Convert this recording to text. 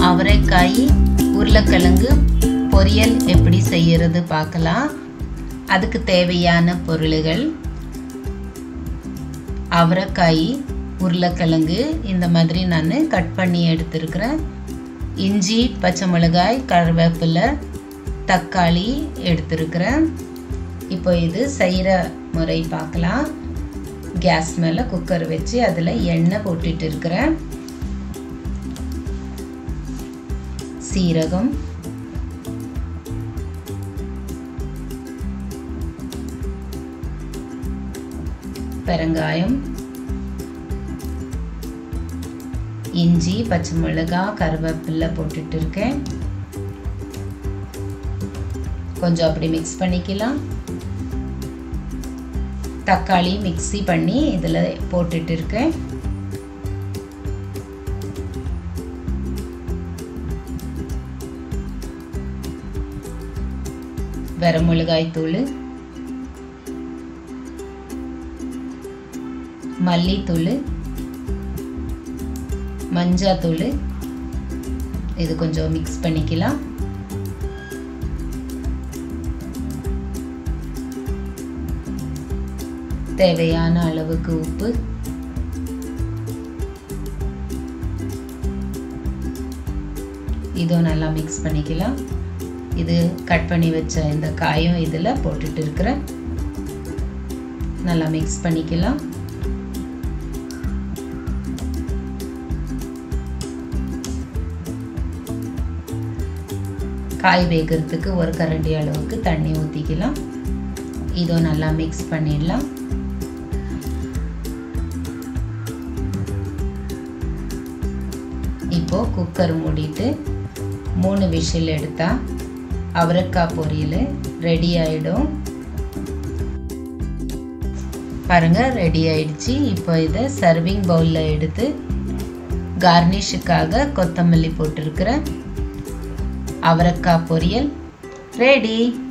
அவரைக்காய் உருளைக்கிழங்கு பொரியல் எப்படி செய்யறது பார்க்கலாம் அதுக்கு தேவையான பொருள்கள் அவரைக்காய் உருளைக்கிழங்கு இந்த மாதிரி நான் கட் பண்ணி எடுத்துருக்கிறேன் இஞ்சி பச்சை மிளகாய் கருவேப்பிலை தக்காளி எடுத்துருக்கிறேன் இப்போ இது செய்கிற முறை பார்க்கலாம் கேஸ் மேலே குக்கர் வச்சு அதில் எண்ணெய் போட்டுட்டு இருக்கிறேன் சீரகம் பெருங்காயம் இஞ்சி பச்சை மிளகாய் கருவேப்பிலை போட்டுட்டு இருக்கேன் கொஞ்சம் அப்படி மிக்ஸ் பண்ணிக்கலாம் தக்காளி மிக்ஸி பண்ணி இதில் போட்டுட்டு இருக்கேன் வரமிளகாய் தூள் மல்லித்தூள் மஞ்சாத்தூள் இது கொஞ்சம் மிக்ஸ் பண்ணிக்கலாம் தேவையான அளவுக்கு உப்பு இதுவும் நல்லா மிக்ஸ் பண்ணிக்கலாம் இது கட் பண்ணி வச்ச இந்த காயும் இதில் போட்டுட்டு இருக்கிறேன் நல்லா மிக்ஸ் பண்ணிக்கலாம் காய் வேகிறதுக்கு ஒரு கரண்டி அளவுக்கு தண்ணி ஊற்றிக்கலாம் இதுவும் நல்லா மிக்ஸ் பண்ணிடலாம் இப்போ குக்கர் மூடிட்டு மூணு விஷில் எடுத்தா அவரைக்காய் பொரியல் ரெடி ஆகிடும் பாருங்க ரெடி ஆயிடுச்சு இப்போ இதை சர்விங் பவுலில் எடுத்து கார்னிஷுக்காக கொத்தமல்லி போட்டிருக்கிறேன் அவரைக்காய் பொரியல் ரெடி